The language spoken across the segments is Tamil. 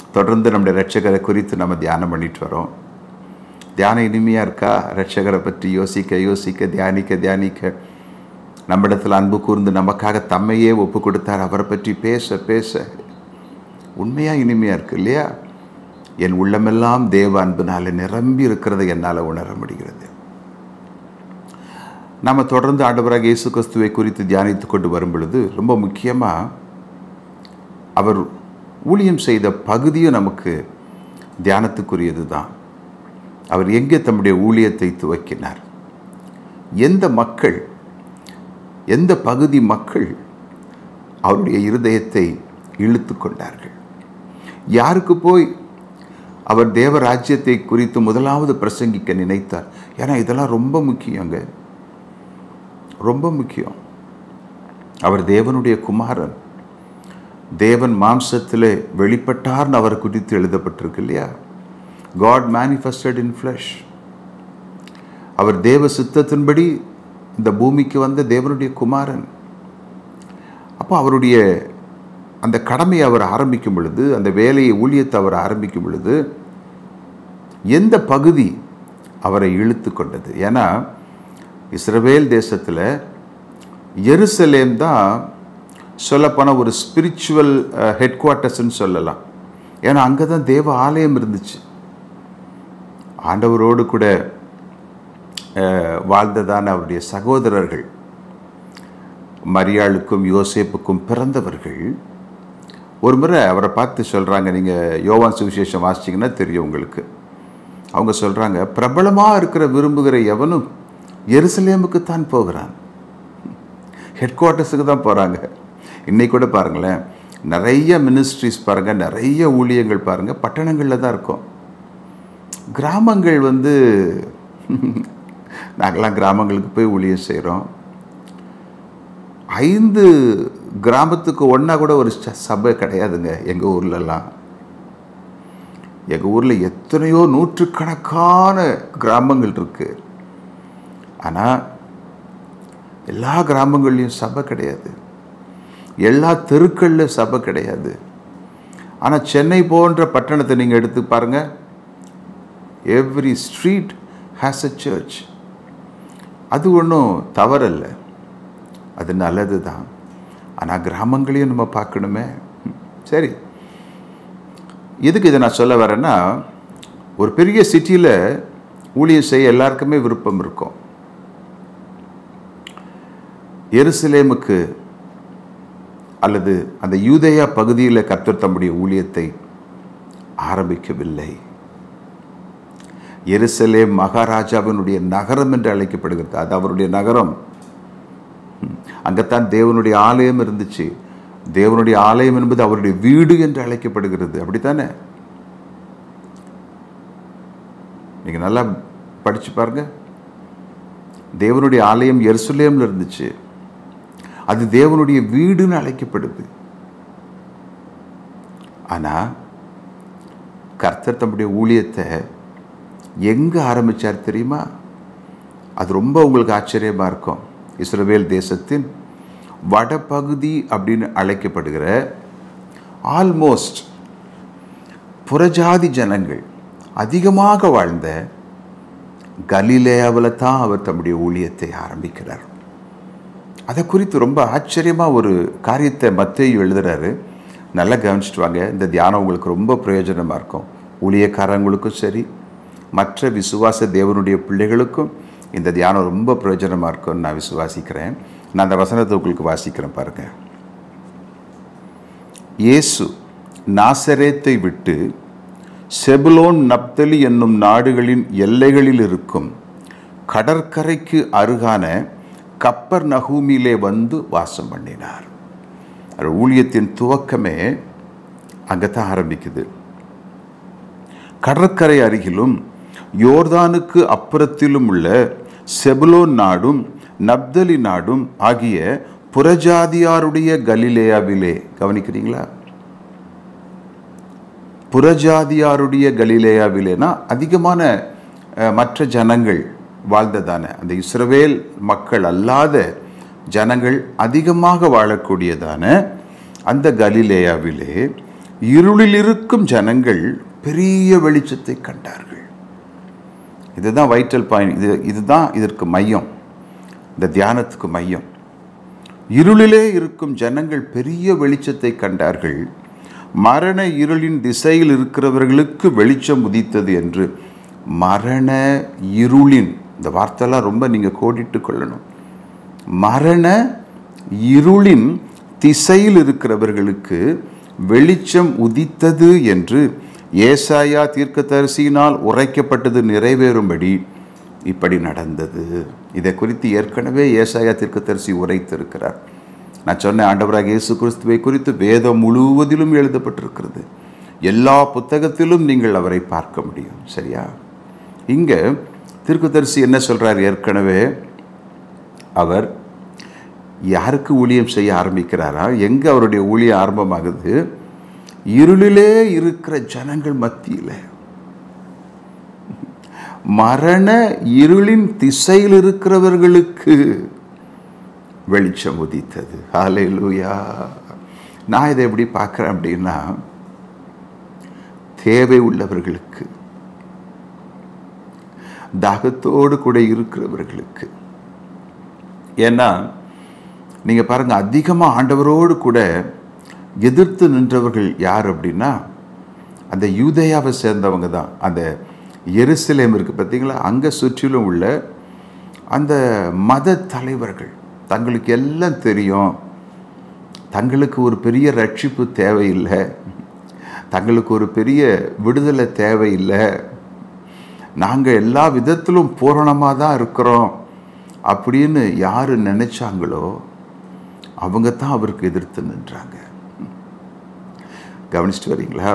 தொடர்ந்து நம்முடைய ரட்சகரை குறித்து நம்ம தியானம் பண்ணிட்டு வரோம் தியானம் இனிமையாக இருக்கா ரட்சகரை பற்றி யோசிக்க யோசிக்க தியானிக்க தியானிக்க நம்மிடத்தில் அன்பு கூர்ந்து நமக்காக தம்மையே ஒப்பு கொடுத்தார் அவரை பற்றி பேச பேச உண்மையாக இனிமையாக இருக்கு இல்லையா என் உள்ளமெல்லாம் தேவ அன்பினால நிரம்பி இருக்கிறதை என்னால் உணர முடிகிறது நம்ம தொடர்ந்து ஆண்டவராக இயேசு கிறிஸ்துவை குறித்து தியானித்து கொண்டு வரும் பொழுது ரொம்ப முக்கியமாக அவர் ஊழியம் செய்த பகுதியும் நமக்கு தியானத்துக்குரியது தான் அவர் எங்கே தம்முடைய ஊழியத்தை துவக்கினார் எந்த மக்கள் எந்த பகுதி மக்கள் அவருடைய இருதயத்தை இழுத்து கொண்டார்கள் யாருக்கு போய் அவர் தேவ ராஜ்யத்தை குறித்து முதலாவது பிரசங்கிக்க நினைத்தார் ஏன்னா இதெல்லாம் ரொம்ப முக்கியங்க ரொம்ப முக்கியம் அவர் தேவனுடைய குமாரன் தேவன் மாம்சத்திலே வெளிப்பட்டார்னு அவர் குறித்து எழுதப்பட்டிருக்கு இல்லையா காட் மேனிஃபெஸ்டட் இன் ஃப்ளஷ் அவர் தேவ சித்தத்தின்படி இந்த பூமிக்கு வந்த தேவனுடைய குமாரன் அப்போ அவருடைய அந்த கடமையை அவர் ஆரம்பிக்கும் பொழுது அந்த வேலையை ஊழியத்தை அவர் ஆரம்பிக்கும் பொழுது எந்த பகுதி அவரை இழுத்து கொண்டது ஏன்னா இஸ்ரவேல் தேசத்தில் எருசலேம் தான் சொல்லப்போனால் ஒரு ஸ்பிரிச்சுவல் ஹெட் குவார்ட்டர்ஸ்ன்னு சொல்லலாம் ஏன்னா அங்கே தான் தேவ ஆலயம் இருந்துச்சு ஆண்டவரோடு கூட வாழ்ந்ததான அவருடைய சகோதரர்கள் மரியாளுக்கும் யோசேப்புக்கும் பிறந்தவர்கள் ஒரு முறை அவரை பார்த்து சொல்கிறாங்க நீங்கள் யோவான் சுவிசேஷம் வாசிச்சிங்கன்னா தெரியும் உங்களுக்கு அவங்க சொல்கிறாங்க பிரபலமாக இருக்கிற விரும்புகிற எவனும் எருசலேமுக்கு தான் போகிறான் ஹெட் குவார்ட்டர்ஸுக்கு தான் போகிறாங்க இன்னைக்கு கூட பாருங்களேன் நிறைய மினிஸ்ட்ரிஸ் பாருங்கள் நிறைய ஊழியங்கள் பாருங்கள் பட்டணங்களில் தான் இருக்கும் கிராமங்கள் வந்து நாங்களாம் கிராமங்களுக்கு போய் ஊழியம் செய்கிறோம் ஐந்து கிராமத்துக்கு ஒன்றா கூட ஒரு சபை கிடையாதுங்க எங்கள் ஊர்லலாம் எங்கள் ஊரில் எத்தனையோ நூற்றுக்கணக்கான கிராமங்கள் இருக்குது ஆனால் எல்லா கிராமங்கள்லேயும் சபை கிடையாது எல்லா தெருக்களில் சபை கிடையாது ஆனால் சென்னை போன்ற பட்டணத்தை நீங்கள் எடுத்து பாருங்கள் every street has a church அது ஒன்றும் தவறல்ல அது நல்லது தான் ஆனால் கிராமங்களையும் நம்ம பார்க்கணுமே சரி எதுக்கு இதை நான் சொல்ல வரேன்னா ஒரு பெரிய சிட்டியில் ஊழியம் செய்ய எல்லாருக்குமே விருப்பம் இருக்கும் எருசலேமுக்கு அல்லது அந்த யூதேயா பகுதியில் கர்த்தர் தம்முடைய ஊழியத்தை ஆரம்பிக்கவில்லை எருசலேம் மகாராஜாவினுடைய நகரம் என்று அழைக்கப்படுகிறது அது அவருடைய நகரம் அங்கத்தான் தேவனுடைய ஆலயம் இருந்துச்சு தேவனுடைய ஆலயம் என்பது அவருடைய வீடு என்று அழைக்கப்படுகிறது அப்படித்தானே நீங்க நல்லா படிச்சு பாருங்க தேவனுடைய ஆலயம் எருசலேம்ல இருந்துச்சு அது தேவனுடைய வீடுன்னு அழைக்கப்படுது ஆனா கர்த்தர் தம்முடைய ஊழியத்தை எங்க ஆரம்பிச்சார் தெரியுமா அது ரொம்ப உங்களுக்கு ஆச்சரியமா இருக்கும் இஸ்ரவேல் தேசத்தின் வடபகுதி அப்படின்னு அழைக்கப்படுகிற ஆல்மோஸ்ட் புறஜாதி ஜனங்கள் அதிகமாக வாழ்ந்த கலிலேயாவில் தான் அவர் தம்முடைய ஊழியத்தை ஆரம்பிக்கிறார் அதை குறித்து ரொம்ப ஆச்சரியமாக ஒரு காரியத்தை மத்தையும் எழுதுறாரு நல்லா கவனிச்சிட்டு வாங்க இந்த தியானம் உங்களுக்கு ரொம்ப பிரயோஜனமாக இருக்கும் ஊழியக்காரங்களுக்கும் சரி மற்ற விசுவாச தேவனுடைய பிள்ளைகளுக்கும் இந்த தியானம் ரொம்ப பிரயோஜனமாக இருக்கும்னு நான் விசுவாசிக்கிறேன் நான் அந்த வசனத்தை உங்களுக்கு வாசிக்கிறேன் பாருங்க இயேசு நாசரேத்தை விட்டு செபுலோன் நப்தலி என்னும் நாடுகளின் எல்லைகளில் இருக்கும் கடற்கரைக்கு அருகான கப்பர் நகூமிலே வந்து வாசம் பண்ணினார் அவர் ஊழியத்தின் துவக்கமே அங்கே தான் ஆரம்பிக்குது கடற்கரை அருகிலும் யோர்தானுக்கு அப்புறத்திலும் உள்ள செபுலோன் நாடும் நப்தலி நாடும் ஆகிய புறஜாதியாருடைய கலிலேயாவிலே கவனிக்கிறீங்களா புறஜாதியாருடைய கலிலேயாவிலேனா அதிகமான அஹ், மற்ற ஜனங்கள் வாழ்ந்ததான அந்த இஸ்ரவேல் மக்கள் அல்லாத ஜனங்கள் அதிகமாக வாழக்கூடியதான அந்த கலிலேயாவிலே இருளில் இருக்கும் ஜனங்கள் பெரிய வெளிச்சத்தை கண்டார்கள் இதுதான் வைட்டல் பாயிண்ட் இது இதுதான் இதற்கு மையம் இந்த தியானத்துக்கு மையம் இருளிலே இருக்கும் ஜனங்கள் பெரிய வெளிச்சத்தை கண்டார்கள் மரண இருளின் திசையில் இருக்கிறவர்களுக்கு வெளிச்சம் உதித்தது என்று மரண இருளின் இந்த வார்த்தைலாம் ரொம்ப நீங்கள் கோடிட்டு கொள்ளணும் மரண இருளின் திசையில் இருக்கிறவர்களுக்கு வெளிச்சம் உதித்தது என்று ஏசாயா தீர்க்கதரிசியினால் உரைக்கப்பட்டது நிறைவேறும்படி இப்படி நடந்தது இதை குறித்து ஏற்கனவே ஏசாயா தீர்க்கதரிசி உரைத்திருக்கிறார் நான் சொன்ன ஆண்டவராக இயேசு கிறிஸ்துவை குறித்து வேதம் முழுவதிலும் எழுதப்பட்டிருக்கிறது எல்லா புத்தகத்திலும் நீங்கள் அவரை பார்க்க முடியும் சரியா இங்கே தீர்க்கதரிசி என்ன சொல்றார் ஏற்கனவே அவர் யாருக்கு ஊழியம் செய்ய ஆரம்பிக்கிறாரா எங்க அவருடைய ஊழியம் ஆரம்பமாகுது இருளிலே இருக்கிற ஜனங்கள் மத்தியில் மரண இருளின் திசையில் இருக்கிறவர்களுக்கு வெளிச்சம் உதித்தது ஹalleluya நான் இதை எப்படி பார்க்குறேன் அப்படின்னா தேவை உள்ளவர்களுக்கு தாகத்தோடு கூட இருக்கிறவர்களுக்கு ஏன்னா நீங்கள் பாருங்கள் அதிகமாக ஆண்டவரோடு கூட எதிர்த்து நின்றவர்கள் யார் அப்படின்னா அந்த யூதேயாவை சேர்ந்தவங்க தான் அந்த எருசலேம் இருக்குது பார்த்தீங்களா அங்கே சுற்றிலும் உள்ள அந்த மத தலைவர்கள் தங்களுக்கு எல்லாம் தெரியும் தங்களுக்கு ஒரு பெரிய ரட்சிப்பு தேவையில்லை தங்களுக்கு ஒரு பெரிய விடுதலை தேவையில்லை நாங்கள் எல்லா விதத்திலும் பூரணமாக தான் இருக்கிறோம் அப்படின்னு யார் நினைச்சாங்களோ அவங்க தான் அவருக்கு எதிர்த்து நின்றாங்க கவனிச்சுட்டு வரீங்களா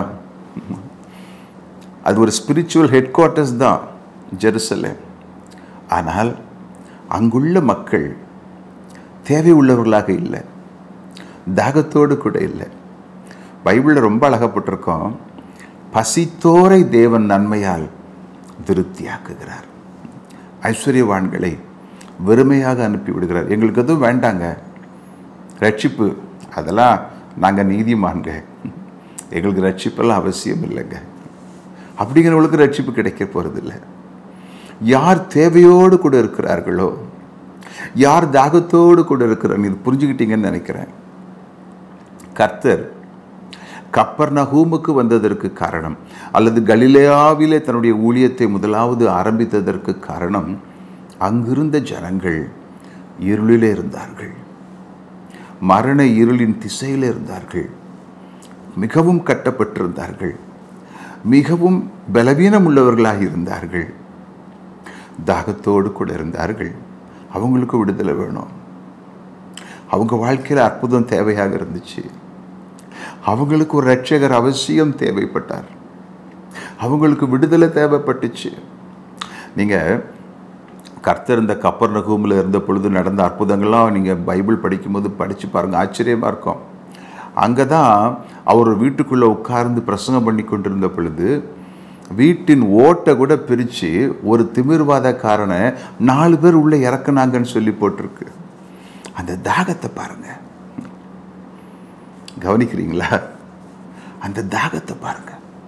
அது ஒரு ஸ்பிரிச்சுவல் ஹெட் குவார்ட்டர்ஸ் தான் ஜெருசலேம் ஆனால் அங்குள்ள மக்கள் தேவை உள்ளவர்களாக இல்லை தாகத்தோடு கூட இல்லை பைபிளில் ரொம்ப அழகப்பட்டிருக்கோம் பசித்தோரை தேவன் நன்மையால் திருப்தியாக்குகிறார் ஐஸ்வர்யவான்களை வெறுமையாக அனுப்பி விடுகிறார் எங்களுக்கு எதுவும் வேண்டாங்க ரட்சிப்பு அதெல்லாம் நாங்கள் நீதிமான்க எங்களுக்கு ரட்சிப்பெல்லாம் அவசியம் இல்லைங்க அப்படிங்கிறவங்களுக்கு ரட்சிப்பு கிடைக்க போகிறதில்ல யார் தேவையோடு கூட இருக்கிறார்களோ யார் தாகத்தோடு கூட இருக்கிறாங்க இது புரிஞ்சுக்கிட்டீங்கன்னு நினைக்கிறேன் கர்த்தர் கப்பர் நகூமுக்கு வந்ததற்கு காரணம் அல்லது கலிலேயாவிலே தன்னுடைய ஊழியத்தை முதலாவது ஆரம்பித்ததற்கு காரணம் அங்கிருந்த ஜனங்கள் இருளிலே இருந்தார்கள் மரண இருளின் திசையில் இருந்தார்கள் மிகவும் கட்டப்பட்டிருந்தார்கள் மிகவும் பலவீனம் உள்ளவர்களாக இருந்தார்கள் தாகத்தோடு கூட இருந்தார்கள் அவங்களுக்கு விடுதலை வேணும் அவங்க வாழ்க்கையில் அற்புதம் தேவையாக இருந்துச்சு அவங்களுக்கு ஒரு ரட்சகர் அவசியம் தேவைப்பட்டார் அவங்களுக்கு விடுதலை தேவைப்பட்டுச்சு நீங்கள் கர்த்தர் இந்த கப்பர் நகூமில் இருந்த பொழுது நடந்த அற்புதங்கள்லாம் நீங்கள் பைபிள் படிக்கும்போது படித்து பாருங்கள் ஆச்சரியமாக இருக்கும் அங்கே தான் அவர் வீட்டுக்குள்ளே உட்கார்ந்து பிரசங்கம் பண்ணி கொண்டிருந்த பொழுது வீட்டின் ஓட்டை கூட பிரித்து ஒரு திமிர்வாதக்காரனை நாலு பேர் உள்ளே இறக்குனாங்கன்னு சொல்லி போட்டிருக்கு அந்த தாகத்தை பாருங்க கவனிக்கிறீங்களா அந்த தாகத்தை பாருங்க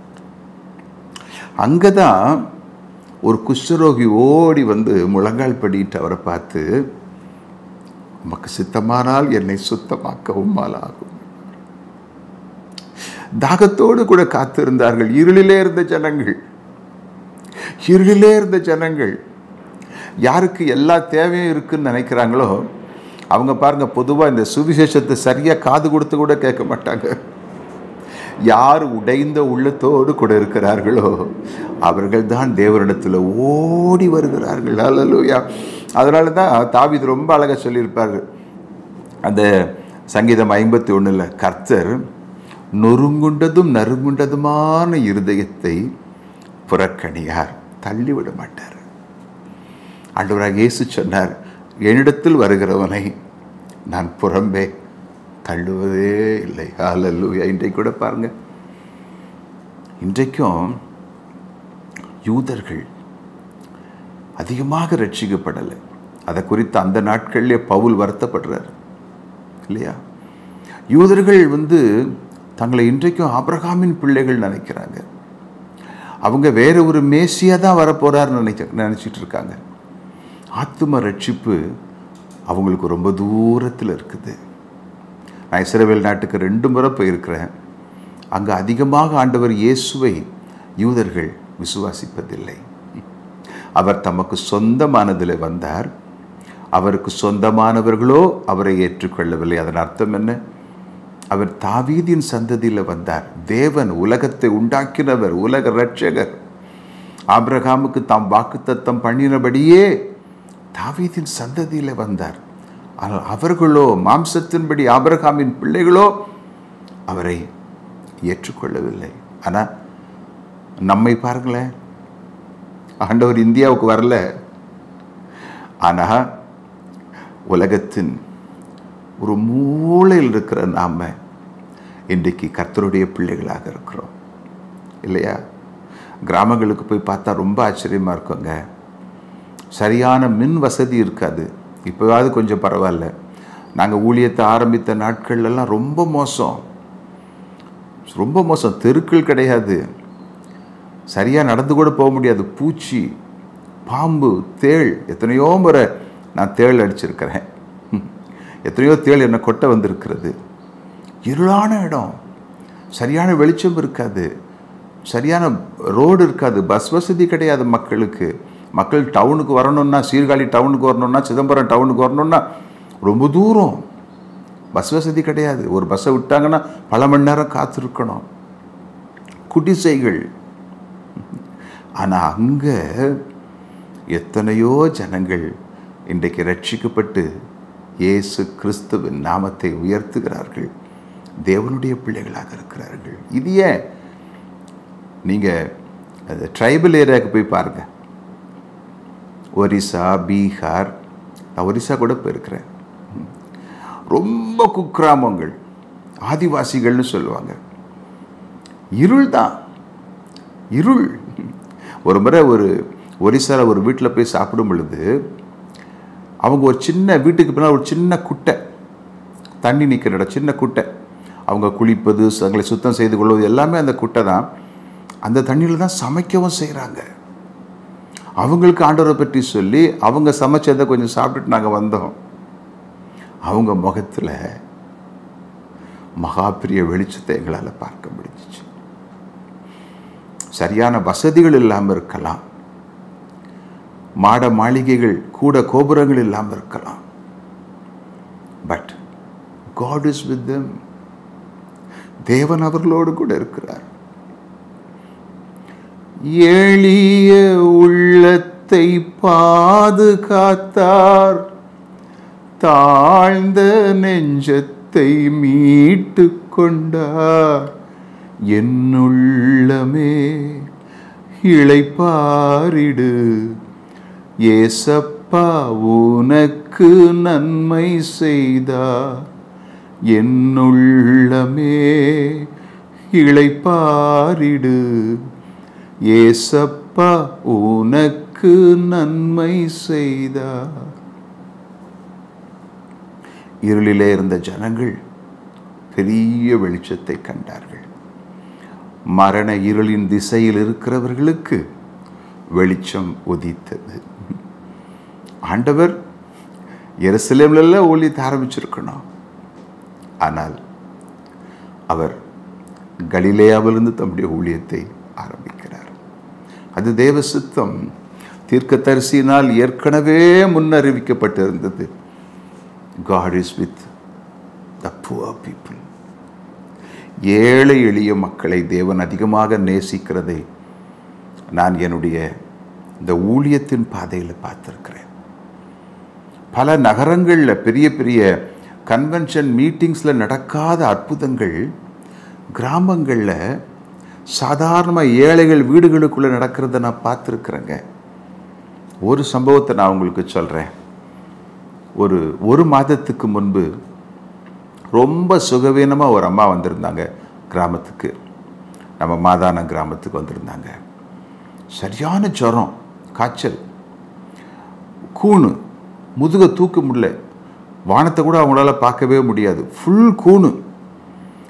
அங்கே தான் ஒரு குஷ்டரோகி ஓடி வந்து முழங்கால் படிட்டு அவரை பார்த்து உமக்கு சித்தமானால் என்னை சுத்தமாக்கவும் ஆகும் தாகத்தோடு கூட காத்திருந்தார்கள் இருளிலே இருந்த ஜனங்கள் இருளிலே இருந்த ஜனங்கள் யாருக்கு எல்லா தேவையும் இருக்குன்னு நினைக்கிறாங்களோ அவங்க பாருங்க பொதுவாக இந்த சுவிசேஷத்தை சரியாக காது கொடுத்து கூட கேட்க மாட்டாங்க யார் உடைந்த உள்ளத்தோடு கூட இருக்கிறார்களோ அவர்கள் தான் தேவரிடத்தில் ஓடி வருகிறார்கள் அல்லலூயா அதனால தான் தாவிது ரொம்ப அழகாக சொல்லியிருப்பார் அந்த சங்கீதம் ஐம்பத்தி ஒன்றில் கர்த்தர் நொறுங்குண்டதும் நறுங்குண்டதுமான இருதயத்தை புறக்கணியார் தள்ளிவிட மாட்டார் ஆண்டவராக இயேசு சொன்னார் என்னிடத்தில் வருகிறவனை நான் புறம்பே தள்ளுவதே இல்லை ஹalleluya இன்றைக்கு கூட பாருங்க இன்றைக்கும் யூதர்கள் அதிகமாக ரட்சிக்கப்படலை அதை குறித்து அந்த நாட்களிலே பவுல் வருத்தப்படுறார் இல்லையா யூதர்கள் வந்து தங்களை இன்றைக்கும் ஆபிரகாமின் பிள்ளைகள் நினைக்கிறாங்க அவங்க வேற ஒரு மேசியா தான் வரப்போறாருன்னு நினைச்ச நினச்சிட்டு இருக்காங்க ஆத்தும ரட்சிப்பு அவங்களுக்கு ரொம்ப தூரத்தில் இருக்குது நான் இஸ்ரவேல் நாட்டுக்கு ரெண்டு முறை போயிருக்கிறேன் அங்கே அதிகமாக ஆண்டவர் இயேசுவை யூதர்கள் விசுவாசிப்பதில்லை அவர் தமக்கு சொந்தமானதில் வந்தார் அவருக்கு சொந்தமானவர்களோ அவரை ஏற்றுக்கொள்ளவில்லை அதன் அர்த்தம் என்ன அவர் தாவீதின் சந்ததியில் வந்தார் தேவன் உலகத்தை உண்டாக்கினவர் உலக ரட்சகர் ஆபிரகாமுக்கு தாம் வாக்குத்தத்தம் பண்ணினபடியே தாவீதின் சந்ததியில் வந்தார் ஆனால் அவர்களோ மாம்சத்தின்படி ஆபிரகாமின் பிள்ளைகளோ அவரை ஏற்றுக்கொள்ளவில்லை ஆனால் நம்மை பாருங்களேன் ஆண்டவர் இந்தியாவுக்கு வரல ஆனால் உலகத்தின் ஒரு மூலையில் இருக்கிற நாம இன்றைக்கு கர்த்தருடைய பிள்ளைகளாக இருக்கிறோம் இல்லையா கிராமங்களுக்கு போய் பார்த்தா ரொம்ப ஆச்சரியமாக இருக்குங்க சரியான மின் வசதி இருக்காது இப்போவாவது கொஞ்சம் பரவாயில்ல நாங்கள் ஊழியத்தை ஆரம்பித்த நாட்கள்லாம் ரொம்ப மோசம் ரொம்ப மோசம் தெருக்கள் கிடையாது சரியாக நடந்து கூட போக முடியாது பூச்சி பாம்பு தேள் எத்தனையோ முறை நான் தேள் அடிச்சிருக்கிறேன் எத்தனையோ தேள் என்னை கொட்ட வந்திருக்கிறது இருளான இடம் சரியான வெளிச்சம் இருக்காது சரியான ரோடு இருக்காது பஸ் வசதி கிடையாது மக்களுக்கு மக்கள் டவுனுக்கு வரணும்னா சீர்காழி டவுனுக்கு வரணும்னா சிதம்பரம் டவுனுக்கு வரணும்னா ரொம்ப தூரம் பஸ் வசதி கிடையாது ஒரு பஸ்ஸை விட்டாங்கன்னா பல மணி நேரம் காத்திருக்கணும் குடிசைகள் ஆனால் அங்கே எத்தனையோ ஜனங்கள் இன்றைக்கு ரட்சிக்கப்பட்டு இயேசு கிறிஸ்துவின் நாமத்தை உயர்த்துகிறார்கள் தேவனுடைய பிள்ளைகளாக இருக்கிறார்கள் இது ஏன் நீங்கள் அந்த ட்ரைபல் ஏரியாவுக்கு போய் பாருங்கள் ஒரிசா பீகார் நான் ஒரிசா கூட போயிருக்கிறேன் ரொம்ப குக்கிராமங்கள் ஆதிவாசிகள்னு சொல்லுவாங்க இருள் தான் இருள் ஒரு முறை ஒரு ஒரிசாவில் ஒரு வீட்டில் போய் சாப்பிடும் பொழுது அவங்க ஒரு சின்ன வீட்டுக்கு பின்னால் ஒரு சின்ன குட்டை தண்ணி நிற்கிற இடம் சின்ன குட்டை அவங்க குளிப்பது தங்களை சுத்தம் செய்து கொள்வது எல்லாமே அந்த குட்டை தான் அந்த தண்ணியில் தான் சமைக்கவும் செய்கிறாங்க அவங்களுக்கு ஆண்டவரை பற்றி சொல்லி அவங்க சமைச்சதை கொஞ்சம் சாப்பிட்டுட்டு நாங்கள் வந்தோம் அவங்க முகத்தில் மகாபிரிய வெளிச்சத்தை எங்களால் பார்க்க முடிஞ்சிச்சு சரியான வசதிகள் இல்லாமல் இருக்கலாம் மாட மாளிகைகள் கூட கோபுரங்கள் இல்லாமல் இருக்கலாம் but God is with them தேவன் அவர்களோடு கூட இருக்கிறார் எளிய உள்ளத்தை பாதுகாத்தார் தாழ்ந்த நெஞ்சத்தை மீட்டு கொண்டார் என்னுள்ளமே இளைப்பாரிடு ஏசப்பா உனக்கு நன்மை செய்தார் என்னுள்ளமே இளைப்பாரிடு ஏசப்பா உனக்கு நன்மை செய்தார் இருளிலே இருந்த ஜனங்கள் பெரிய வெளிச்சத்தை கண்டார்கள் மரண இருளின் திசையில் இருக்கிறவர்களுக்கு வெளிச்சம் உதித்தது ஆண்டவர் எருசலேம்ல ஊழியத்தை ஆரம்பிச்சிருக்கணும் ஆனால் அவர் கலிலேயாவிலிருந்து தம்முடைய ஊழியத்தை ஆரம்பிக்கிறார் அது தேவ சித்தம் தீர்க்கதரிசியினால் ஏற்கனவே முன்னறிவிக்கப்பட்டிருந்தது God is with the poor people ஏழை எளிய மக்களை தேவன் அதிகமாக நேசிக்கிறதை நான் என்னுடைய இந்த ஊழியத்தின் பாதையில் பார்த்துருக்கிறேன் பல நகரங்களில் பெரிய பெரிய கன்வென்ஷன் மீட்டிங்ஸில் நடக்காத அற்புதங்கள் கிராமங்களில் சாதாரணமாக ஏழைகள் வீடுகளுக்குள்ளே நடக்கிறத நான் பார்த்துருக்குறேங்க ஒரு சம்பவத்தை நான் உங்களுக்கு சொல்கிறேன் ஒரு ஒரு மாதத்துக்கு முன்பு ரொம்ப சுகவீனமாக ஒரு அம்மா வந்திருந்தாங்க கிராமத்துக்கு நம்ம மாதான கிராமத்துக்கு வந்திருந்தாங்க சரியான ஜுரம் காய்ச்சல் கூணு முதுக தூக்க முடியல வானத்தை கூட அவங்களால பார்க்கவே முடியாது ஃபுல் கூணு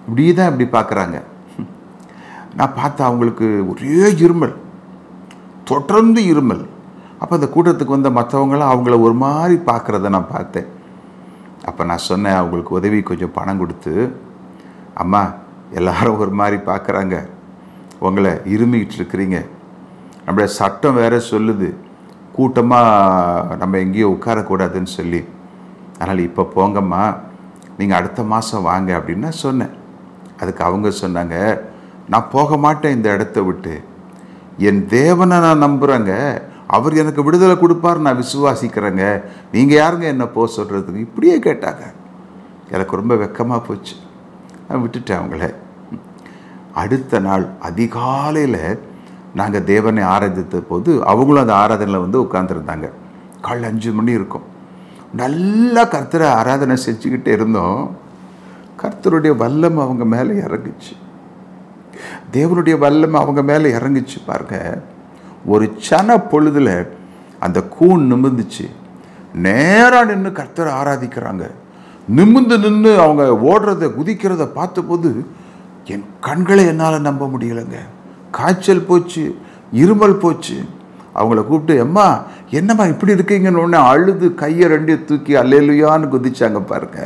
இப்படியே தான் இப்படி பார்க்குறாங்க நான் பார்த்தா அவங்களுக்கு ஒரே இருமல் தொடர்ந்து இருமல் அப்போ அந்த கூட்டத்துக்கு வந்த மற்றவங்களாம் அவங்கள ஒரு மாதிரி பார்க்குறத நான் பார்த்தேன் அப்போ நான் சொன்னேன் அவங்களுக்கு உதவி கொஞ்சம் பணம் கொடுத்து அம்மா எல்லாரும் ஒரு மாதிரி பார்க்குறாங்க உங்களை இருமிக்கிட்டு இருக்கிறீங்க நம்மளோட சட்டம் வேற சொல்லுது கூட்டமாக நம்ம எங்கேயோ உட்காரக்கூடாதுன்னு சொல்லி அதனால் இப்போ போங்கம்மா நீங்கள் அடுத்த மாதம் வாங்க அப்படின்னு நான் சொன்னேன் அதுக்கு அவங்க சொன்னாங்க நான் போக மாட்டேன் இந்த இடத்த விட்டு என் தேவனை நான் நம்புகிறேங்க அவர் எனக்கு விடுதலை கொடுப்பார் நான் விசுவாசிக்கிறேங்க நீங்கள் யாருங்க என்ன போக சொல்கிறதுக்கு இப்படியே கேட்டாங்க எனக்கு ரொம்ப வெக்கமாக போச்சு நான் விட்டுட்டேன் அவங்கள அடுத்த நாள் அதிகாலையில் நாங்கள் தேவனை ஆராதித்த போது அவங்களும் அந்த ஆராதனையில் வந்து உட்காந்துருந்தாங்க காலைல அஞ்சு மணி இருக்கும் நல்லா கர்த்தரை ஆராதனை செஞ்சுக்கிட்டே இருந்தோம் கர்த்தருடைய வல்லம் அவங்க மேலே இறங்குச்சு தேவனுடைய வல்லம் அவங்க மேலே இறங்குச்சு பாருங்க ஒரு சன பொழுதுல அந்த கூன் நிமிர்ந்துச்சு நேராக நின்று கர்த்தரை ஆராதிக்கிறாங்க நிமிர்ந்து நின்று அவங்க ஓடுறத குதிக்கிறத பார்த்தபோது என் கண்களை என்னால் நம்ப முடியலைங்க காய்ச்சல் போச்சு இருமல் போச்சு அவங்கள கூப்பிட்டு எம்மா என்னம்மா இப்படி இருக்கீங்கன்னு உடனே அழுது கையை ரெண்டையும் தூக்கி அல்லேலுயான்னு குதிச்சாங்க பாருங்க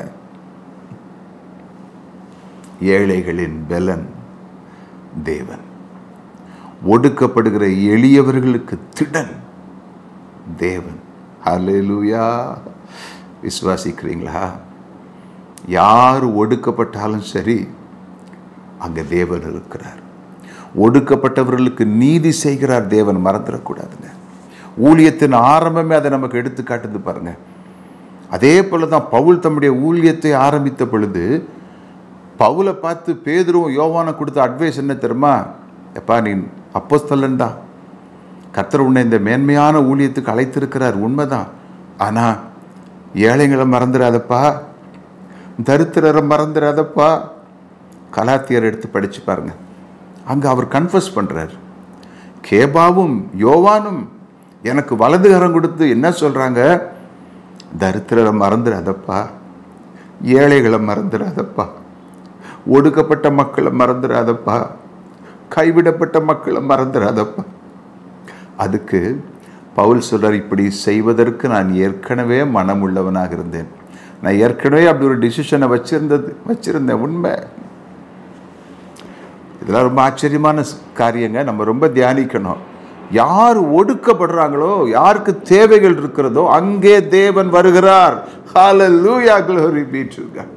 ஏழைகளின் பலன் தேவன் ஒடுக்கப்படுகிற எளியவர்களுக்கு திடன் தேவன் அல்லேலூயா விசுவாசிக்கிறீங்களா யார் ஒடுக்கப்பட்டாலும் சரி அங்கே தேவன் இருக்கிறார் ஒடுக்கப்பட்டவர்களுக்கு நீதி செய்கிறார் தேவன் மறந்துடக்கூடாதுங்க ஊழியத்தின் ஆரம்பமே அதை நமக்கு எடுத்து காட்டுது பாருங்க அதே போல தான் பவுல் தம்முடைய ஊழியத்தை ஆரம்பித்த பொழுது பவுலை பார்த்து பேதுருவும் யோவானை கொடுத்த அட்வைஸ் என்ன தெரியுமா எப்பா நீ அப்போஸ்தலன் தான் கர்த்தர் உன்னை இந்த மேன்மையான ஊழியத்துக்கு அழைத்திருக்கிறார் உண்மைதான் ஆனால் ஏழைங்களை மறந்துடாதப்பா தரித்திரரை மறந்துடாதப்பா கலாத்தியர் எடுத்து படிச்சு பாருங்க அங்கே அவர் கன்ஃபஸ் பண்ணுறார் கேபாவும் யோவானும் எனக்கு வலதுகரம் கொடுத்து என்ன சொல்கிறாங்க தரித்திரரை மறந்துடாதப்பா ஏழைகளை மறந்துடாதப்பா ஒடுக்கப்பட்ட மக்களை மறந்துடாதப்பா கைவிடப்பட்ட மக்களை மறந்துடாதப்பா அதுக்கு பவுல் சொல்றார் இப்படி செய்வதற்கு நான் ஏற்கனவே மனமுள்ளவனாக இருந்தேன் நான் ஏற்கனவே அப்படி ஒரு டிசிஷனை வச்சிருந்தது வச்சிருந்தேன் உண்மை இதெல்லாம் ரொம்ப ஆச்சரியமான ஸ்- காரியங்க நம்ம ரொம்ப தியானிக்கணும் யார் ஒடுக்கப்படுறாங்களோ யாருக்கு தேவைகள் இருக்கிறதோ அங்கே தேவன் வருகிறார் ஹalleluya glory be to God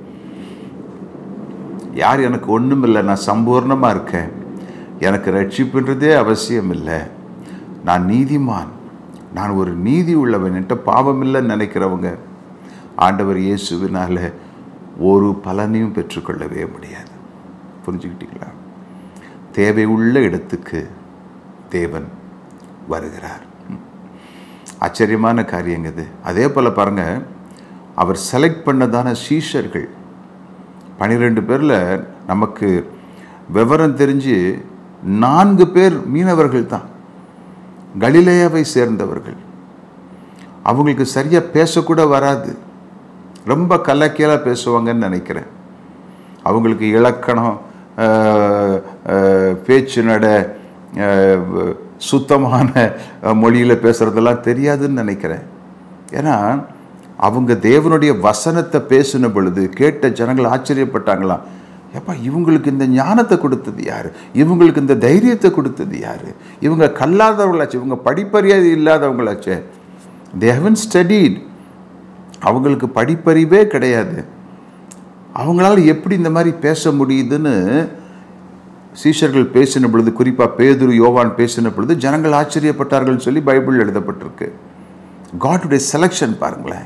யார் எனக்கு ஒன்றும் இல்லை நான் சம்பூர்ணமாக இருக்கேன் எனக்கு ரட்சிப்புன்றதே அவசியம் இல்லை நான் நீதிமான் நான் ஒரு நீதி உள்ளவன் என்கிட்ட பாவம் இல்லைன்னு நினைக்கிறவங்க ஆண்டவர் இயேசுவினால ஒரு பலனையும் பெற்றுக்கொள்ளவே முடியாது புரிஞ்சுக்கிட்டீங்களா தேவை உள்ள இடத்துக்கு தேவன் வருகிறார் ம். ஆச்சரியமான காரியங்க இது அதே போல் பாருங்க அவர் செலக்ட் பண்ணதான சீஷர்கள் பனிரெண்டு பேரில் நமக்கு விவரம் தெரிஞ்சு நான்கு பேர் மீனவர்கள் தான் கலிலேயாவை சேர்ந்தவர்கள் அவங்களுக்கு சரியாக பேசக்கூட வராது ரொம்ப கலக்கியலாக பேசுவாங்கன்னு நினைக்கிறேன் அவங்களுக்கு இலக்கணம் அஹ், அஹ், பேச்சு நட அஹ், சுத்தமான மொழியில் பேசுகிறதெல்லாம் தெரியாதுன்னு நினைக்கிறேன் ஏன்னா அவங்க தேவனுடைய வசனத்தை பேசின பொழுது கேட்ட ஜனங்கள் ஆச்சரியப்பட்டாங்களாம் ஏப்பா இவங்களுக்கு இந்த ஞானத்தை கொடுத்தது யார் இவங்களுக்கு இந்த தைரியத்தை கொடுத்தது யார் இவங்க கல்லாதவங்களாச்சு இவங்க படிப்பறியாது இல்லாதவங்களாச்சே தே ஹவன் ஸ்டடீட் அவங்களுக்கு படிப்பறிவே கிடையாது அவங்களால எப்படி இந்த மாதிரி பேச முடியுதுன்னு சீஷர்கள் பேசின பொழுது குறிப்பாக பேதுரு யோவான் பேசின பொழுது ஜனங்கள் ஆச்சரியப்பட்டார்கள் சொல்லி பைபிள் எழுதப்பட்டிருக்கு காட்டுடைய செலெக்ஷன் பாருங்களேன்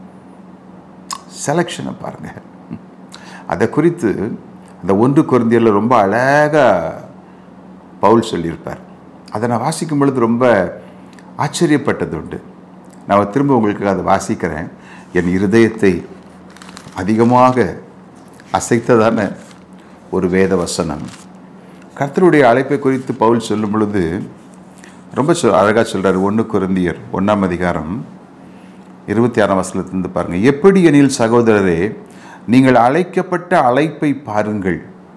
செலெக்ஷனை பாருங்க அதை குறித்து அந்த ஒன்று குருந்தியில் ரொம்ப அழகாக பவுல் சொல்லியிருப்பார் அதை நான் வாசிக்கும் பொழுது ரொம்ப ஆச்சரியப்பட்டது உண்டு நான் திரும்ப உங்களுக்கு அதை வாசிக்கிறேன் என் இருதயத்தை அதிகமாக அசைத்ததான ஒரு வேத வசனம் கர்த்தருடைய அழைப்பை குறித்து பவுல் சொல்லும் பொழுது ரொம்ப சொ அழகாக சொல்கிறார் ஒன்று குருந்தியர் ஒன்றாம் அதிகாரம் இருபத்தி ஆறாம் வசனத்திலிருந்து பாருங்கள் எப்படி எனில் சகோதரரே நீங்கள் அழைக்கப்பட்ட அழைப்பை பாருங்கள்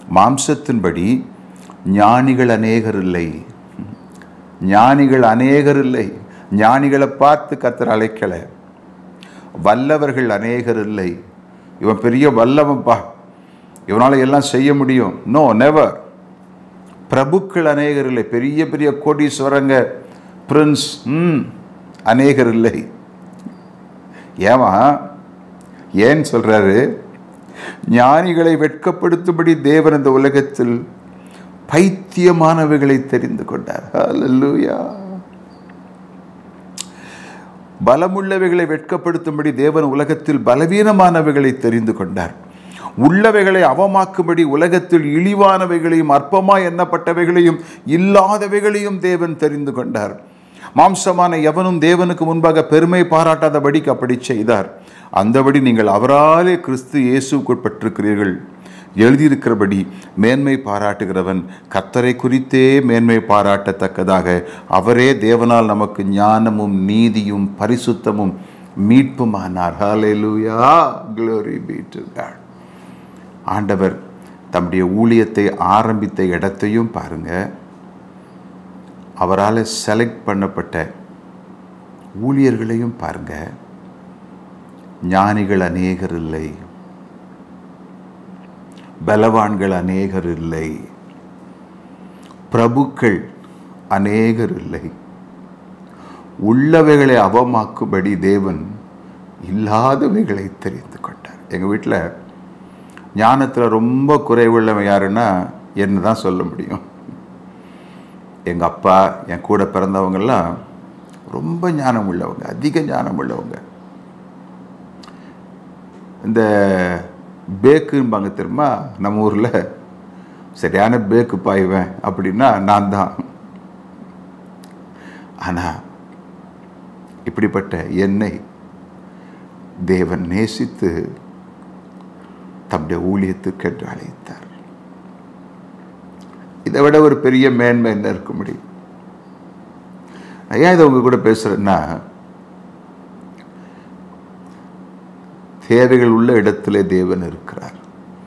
மாம்சத்தின்படி ஞானிகள் அநேகர் இல்லை ஞானிகள் அநேகர் இல்லை ஞானிகளை பார்த்து கத்தர் அழைக்கல வல்லவர்கள் அநேகர் இல்லை இவன் பெரிய வல்லவன்ப்பா இவனால் எல்லாம் செய்ய முடியும் நோ நெவர் பிரபுக்கள் அநேகர் இல்லை பெரிய பெரிய கோடீஸ்வரங்க பிரின்ஸ் ம் அநேகர் இல்லை ஏமா ஏன் சொல்றாரு ஞானிகளை வெட்கப்படுத்தும்படி தேவன் இந்த உலகத்தில் பைத்தியமானவைகளை தெரிந்து கொண்டார் ஹalleluya பலமுள்ளவைகளை வெட்கப்படுத்தும்படி தேவன் உலகத்தில் பலவீனமானவைகளை தெரிந்து கொண்டார் உள்ளவைகளை அவமாக்கும்படி உலகத்தில் இழிவானவைகளையும் அற்பமாய் எண்ணப்பட்டவைகளையும் இல்லாதவைகளையும் தேவன் தெரிந்து கொண்டார் மாம்சமான எவனும் தேவனுக்கு முன்பாக பெருமை பாராட்டாதபடிக்கு அப்படி செய்தார் அந்தபடி நீங்கள் அவராலே கிறிஸ்து இயேசுக்குட்பட்டிருக்கிறீர்கள் எழுதியிருக்கிறபடி மேன்மை பாராட்டுகிறவன் கத்தரை குறித்தே மேன்மை பாராட்டத்தக்கதாக அவரே தேவனால் நமக்கு ஞானமும் நீதியும் பரிசுத்தமும் மீட்புமானார் ஹalleluya glory be to God ஆண்டவர் தம்முடைய ஊழியத்தை ஆரம்பித்த இடத்தையும் பாருங்க அவரால் செலக்ட் பண்ணப்பட்ட ஊழியர்களையும் பாருங்க ஞானிகள் அநேகர் இல்லை பலவான்கள் அநேகர் இல்லை பிரபுக்கள் அநேகர் இல்லை உள்ளவைகளை அவமாக்கும்படி தேவன் இல்லாதவைகளை தெரிந்து கொண்டார் எங்கள் வீட்டில் ஞானத்தில் ரொம்ப குறைவுள்ளவன் யாருன்னா என்ன தான் சொல்ல முடியும் எங்கள் அப்பா என் கூட பிறந்தவங்கெல்லாம் ரொம்ப ஞானம் உள்ளவங்க அதிக ஞானம் உள்ளவங்க இந்த பேக்கும்பாங்க தெரியுமா நம்ம ஊரில் சரியான பேக்கு பாய்வேன் அப்படின்னா நான் தான் ஆனால் இப்படிப்பட்ட என்னை தேவன் நேசித்து தம்முடைய ஊழியத்துக்கு என்று அழைத்தார் இதை விட ஒரு பெரிய மேன்மை என்ன இருக்க முடியும் நான் ஏன் இதை உங்க கூட பேசுறேன்னா தேவைகள் உள்ள இடத்திலே தேவன் இருக்கிறார்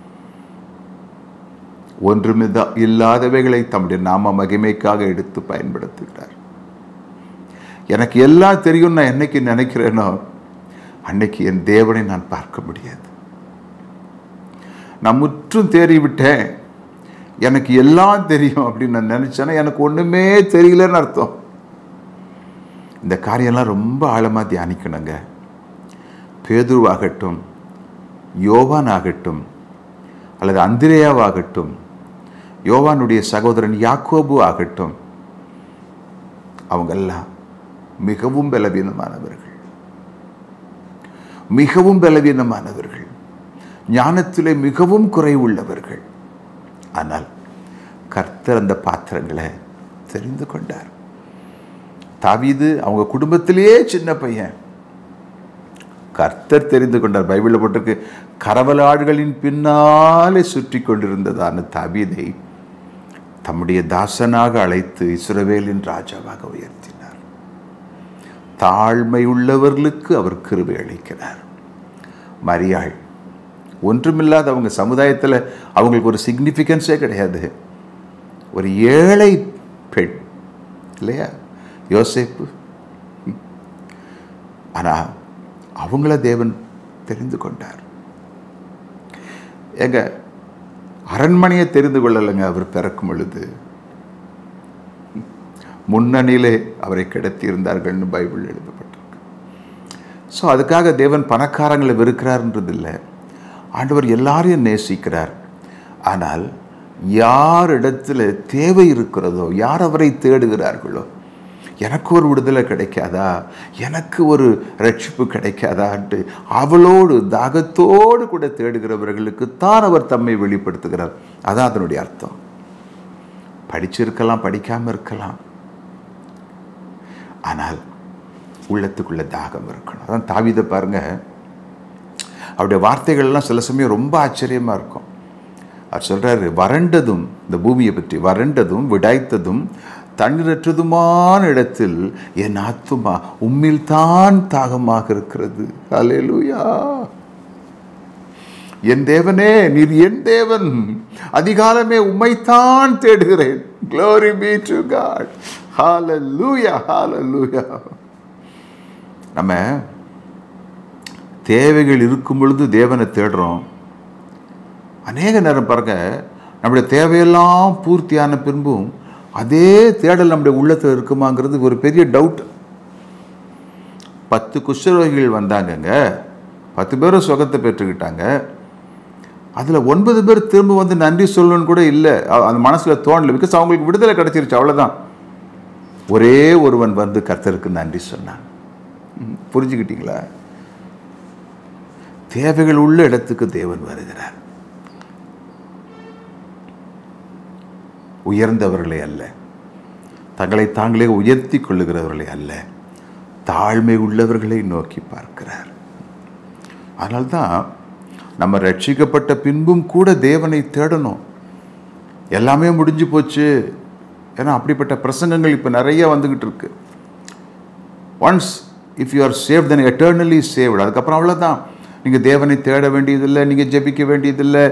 ஒன்றுமிதா இல்லாதவைகளை தம்முடைய நாம மகிமைக்காக எடுத்து பயன்படுத்துகிறார் எனக்கு எல்லாம் தெரியும் நான் என்னைக்கு நினைக்கிறேனோ அன்னைக்கு என் தேவனை நான் பார்க்க முடியாது நான் முற்றும் தேறிவிட்டேன் எனக்கு எல்லாம் தெரியும் அப்படின்னு நான் நினைச்சேன்னா எனக்கு ஒண்ணுமே தெரியலன்னு அர்த்தம் இந்த காரியம்லாம் ரொம்ப ஆழமா தியானிக்கணுங்க பேதுருவாகட்டும் யோவான் ஆகட்டும் அல்லது அந்திரேயாவாகட்டும் யோவானுடைய சகோதரன் யாக்கோபு ஆகட்டும் அவங்கெல்லாம் மிகவும் பலவீனமானவர்கள் மிகவும் பலவீனமானவர்கள் ஞானத்திலே மிகவும் குறைவுள்ளவர்கள் ஆனால் கர்த்தர் அந்த பாத்திரங்களை தெரிந்து கொண்டார் தாவீது அவங்க குடும்பத்திலேயே சின்ன பையன் கர்த்தர் தெரிந்து கொண்டார் பைபிளில் போட்டிருக்கு கரவலாடுகளின் பின்னாலே சுற்றி கொண்டிருந்ததான தாவீதை தம்முடைய தாசனாக அழைத்து இஸ்ரவேலின் ராஜாவாக உயர்த்தினார் தாழ்மை உள்ளவர்களுக்கு அவர் கிருபை அளிக்கிறார் மரியாள் ஒன்றுமில்லாத அவங்க சமுதாயத்தில் அவங்களுக்கு ஒரு சிக்னிஃபிகன்ஸே கிடையாது ஒரு ஏழை பெண் இல்லையா யோசேப்பு ஆனால் அவங்கள தேவன் தெரிந்து கொண்டார் எங்க அரண்மனையை தெரிந்து கொள்ளலைங்க அவர் பிறக்கும் பொழுது முன்னணியிலே அவரை கிடத்தி இருந்தார்கள்னு பைபிள் எழுதப்பட்டிருக்கு ஸோ அதுக்காக தேவன் பணக்காரங்களை வெறுக்கிறார்ன்றது இல்லை ஆண்டவர் எல்லாரையும் நேசிக்கிறார் ஆனால் யார் இடத்துல தேவை இருக்கிறதோ யார் அவரை தேடுகிறார்களோ எனக்கு ஒரு விடுதலை கிடைக்காதா எனக்கு ஒரு ரட்சிப்பு கிடைக்காதான்ட்டு அவளோடு தாகத்தோடு கூட தேடுகிறவர்களுக்கு தான் அவர் தம்மை வெளிப்படுத்துகிறார் அதான் அதனுடைய அர்த்தம் படிச்சிருக்கலாம் படிக்காம இருக்கலாம் ஆனால் உள்ளத்துக்குள்ள தாகம் இருக்கணும் அதான் தாவிதை பாருங்க அவருடைய வார்த்தைகள்லாம் சில சமயம் ரொம்ப ஆச்சரியமா இருக்கும் அவர் சொல்றாரு வறண்டதும் இந்த பூமியை பற்றி வறண்டதும் விடாய்த்ததும் தண்ணீரற்றதுமான இடத்தில் என் ஆத்துமா உம்மில் தான் தாகமாக இருக்கிறது அலேலுயா என் தேவனே நீர் என் தேவன் அதிகாலமே உம்மைத்தான் தேடுகிறேன் glory be to god hallelujah hallelujah நம்ம தேவைகள் இருக்கும் பொழுது தேவனை தேடுறோம் அநேக நேரம் பாருங்க நம்முடைய தேவையெல்லாம் பூர்த்தியான பின்பும் அதே தேடல் நம்முடைய உள்ளத்தில் இருக்குமாங்கிறது ஒரு பெரிய டவுட் பத்து குஷ்டரோகிகள் வந்தாங்கங்க பத்து பேரும் சுகத்தை பெற்றுக்கிட்டாங்க அதில் ஒன்பது பேர் திரும்ப வந்து நன்றி சொல்லணும்னு கூட இல்லை அ- அந்த மனசில் தோணல பிகாஸ் அவங்களுக்கு விடுதலை கிடைச்சிருச்சு அவ்வளோதான் ஒரே ஒருவன் வந்து கர்த்தருக்கு நன்றி சொன்னான் ம், புரிஞ்சுக்கிட்டீங்களா தேவைகள் உள்ள இடத்துக்கு தேவன் வருகிறார் உயர்ந்தவர்களை அல்ல தங்களை தாங்களே உயர்த்தி கொள்ளுகிறவர்களை அல்ல தாழ்மை உள்ளவர்களை நோக்கி பார்க்கிறார் அதனால்தான் நம்ம ரட்சிக்கப்பட்ட பின்பும் கூட தேவனை தேடணும் எல்லாமே முடிஞ்சு போச்சு ஏன்னா அப்படிப்பட்ட பிரசங்கங்கள் இப்போ நிறைய வந்துக்கிட்டு இருக்கு once if you are save then eternally saved அதுக்கப்புறம் அவ்வளோதான் நீங்கள் தேவனை தேட வேண்டியதில்லை நீங்கள் ஜெபிக்க வேண்டியதில்லை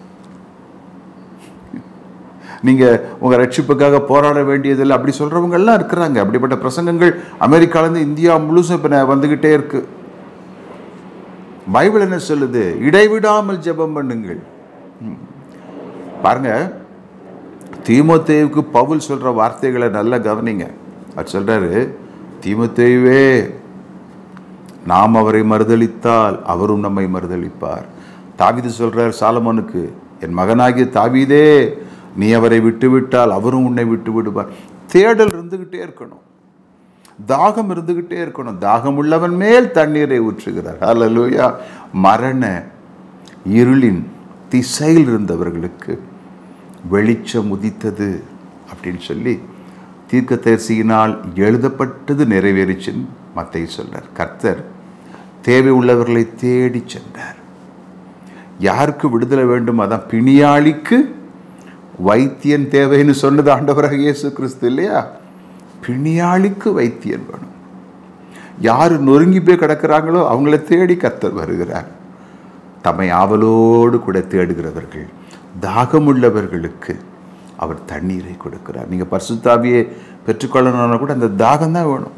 நீங்கள் உங்கள் ரட்சிப்புக்காக போராட வேண்டியதில்லை அப்படி சொல்கிறவங்க எல்லாம் இருக்கிறாங்க அப்படிப்பட்ட பிரசங்கங்கள் அமெரிக்காலேருந்து இந்தியா முழுசும் இப்போ வந்துக்கிட்டே இருக்கு பைபிள் என்ன சொல்லுது இடைவிடாமல் ஜெபம் பண்ணுங்கள் ம். பாருங்க தீமோத்தேவுக்கு பவுல் சொல்ற வார்த்தைகளை நல்லா கவனிங்க அவர் சொல்றாரு தீமோத்தேயுவே நாம் அவரை மறுதலித்தால் அவரும் நம்மை மறுதலிப்பார் தாவீது சொல்றார் சாலமோனுக்கு என் மகனாகிய தாவீதே நீ அவரை விட்டுவிட்டால் அவரும் உன்னை விட்டு விடுவார் தேடல் இருந்துகிட்டே இருக்கணும் தாகம் இருந்துகிட்டே இருக்கணும் தாகம் உள்ளவன் மேல் தண்ணீரை ஊற்றுகிறார் அல்லேலூயா மரண இருளின் திசையில் இருந்தவர்களுக்கு வெளிச்சம் உதித்தது அப்படின்னு சொல்லி தீர்க்கதரிசியினால் எழுதப்பட்டது நிறைவேறிச்சுன்னு மத்தை சொல்றார் கர்த்தர் தேவை உள்ளவர்களை தேடி சென்றார் யாருக்கு விடுதலை வேண்டும் அதான் பிணியாளிக்கு வைத்தியன் தேவைன்னு சொன்னது ஆண்டவராக இயேசு கிறிஸ்து இல்லையா பிணியாளிக்கு வைத்தியன் வேணும் யார் நொறுங்கி போய் கிடக்கிறாங்களோ அவங்கள தேடி கர்த்தர் வருகிறார் தம்மை ஆவலோடு கூட தேடுகிறவர்கள் தாகமுள்ளவர்களுக்கு அவர் தண்ணீரை கொடுக்கிறார் நீங்கள் பரிசுத்தாவியை பெற்றுக்கொள்ளணும்னா கூட அந்த தாகம் தான் வேணும்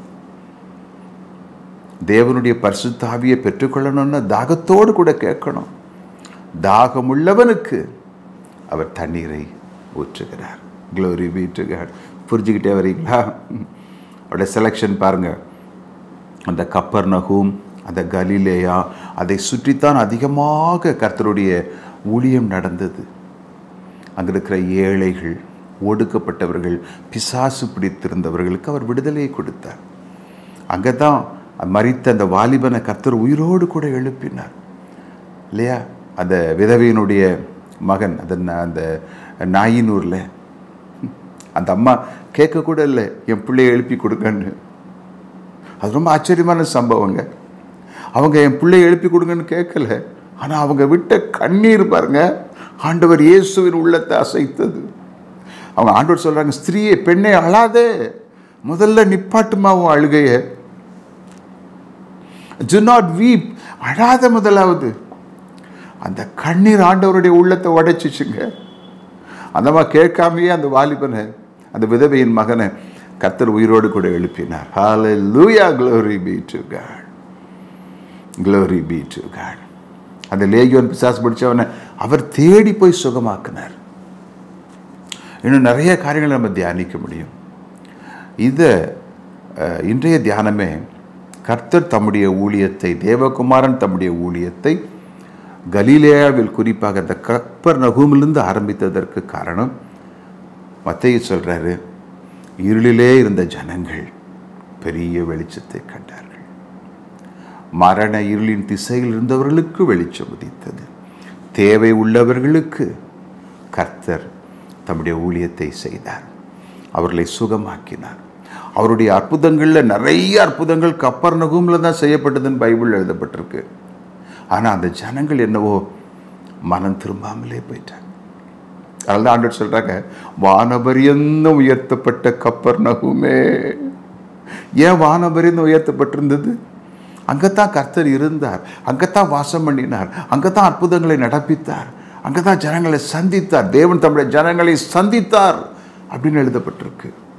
தேவனுடைய பரிசுத்தாவியை பெற்றுக்கொள்ளணும்னா தாகத்தோடு கூட கேட்கணும் தாகமுள்ளவனுக்கு அவர் தண்ணீரை ஊற்றுகிறார் க்ளோரி be to God புரிஞ்சுக்கிட்டே வரீங்களா அவருடைய செலெக்ஷன் பாருங்க அந்த கப்பர் நகூம் அந்த கலிலேயா அதை சுற்றித்தான் அதிகமாக கர்த்தருடைய ஊழியம் நடந்தது அங்கே இருக்கிற ஏழைகள் ஒடுக்கப்பட்டவர்கள் பிசாசு பிடித்திருந்தவர்களுக்கு அவர் விடுதலையை கொடுத்தார் அங்கே தான் மரித்த அந்த வாலிபனை கர்த்தர் உயிரோடு கூட எழுப்பினார் இல்லையா அந்த விதவையினுடைய மகன் அந்த ந- அந்த நாயினூரில் அந்த அம்மா கேட்க கூட இல்லை என் பிள்ளையை எழுப்பி கொடுங்கன்னு அது ரொம்ப ஆச்சரியமான சம்பவங்க அவங்க என் பிள்ளையை எழுப்பி கொடுங்கன்னு கேட்கல ஆனால் அவங்க விட்ட கண்ணீர் பாருங்க ஆண்டவர் இயேசுவின் உள்ளத்தை அசைத்தது அவங்க ஆண்டவர் சொல்றாங்க ஸ்திரீயே பெண்ணே அழாதே முதல்ல நிப்பாட்டுமா உன் அழுகைய do not weep அழாத முதலாவது அந்த கண்ணீர் ஆண்டவருடைய உள்ளத்தை உடைச்சிச்சுங்க அந்தமா கேட்காமையே அந்த வாலிபனை அந்த விதவையின் மகனை கர்த்தர் உயிரோடு கூட எழுப்பினார் ஹalleluya glory be to God glory be to God அந்த லேகியோன் பிசாசு பிடிச்சவனை அவர் தேடி போய் சுகமாக்கினார் இன்னும் நிறைய காரியங்களை நம்ம தியானிக்க முடியும் இதை அஹ், இன்றைய தியானமே கர்த்தர் தம்முடைய ஊழியத்தை தேவகுமாரன் தம்முடைய ஊழியத்தை கலீலேயாவில் குறிப்பாக அந்த கப்பர் நகூமிலிருந்து ஆரம்பித்ததற்கு காரணம் மத்தைய சொல்றாரு இருளிலே இருந்த ஜனங்கள் பெரிய வெளிச்சத்தை கண்டார்கள் மரண இருளின் திசையில் இருந்தவர்களுக்கு வெளிச்சம் உதித்தது தேவை உள்ளவர்களுக்கு கர்த்தர் தம்முடைய ஊழியத்தை செய்தார் அவர்களை சுகமாக்கினார் அவருடைய அற்புதங்களில் நிறைய அற்புதங்கள் கப்பர் நகூமில் தான் செய்யப்பட்டதுன்னு பைபிள் எழுதப்பட்டிருக்கு ஆனால் அந்த ஜனங்கள் என்னவோ மனம் திரும்பாமலே போயிட்டாங்க அதனால தான் ஆண்டவர் சொல்றாங்க வானபரியந்தம் உயர்த்தப்பட்ட கப்பர் நகுமே ஏன் வானபரியந்தம் உயர்த்தப்பட்டிருந்தது அங்கே தான் கர்த்தர் இருந்தார் அங்கே தான் வாசம் பண்ணினார் அங்கே தான் அற்புதங்களை நடப்பித்தார் அங்கே தான் ஜனங்களை சந்தித்தார் தேவன் தம்முடைய ஜனங்களை சந்தித்தார் அப்படின்னு எழுதப்பட்டிருக்கு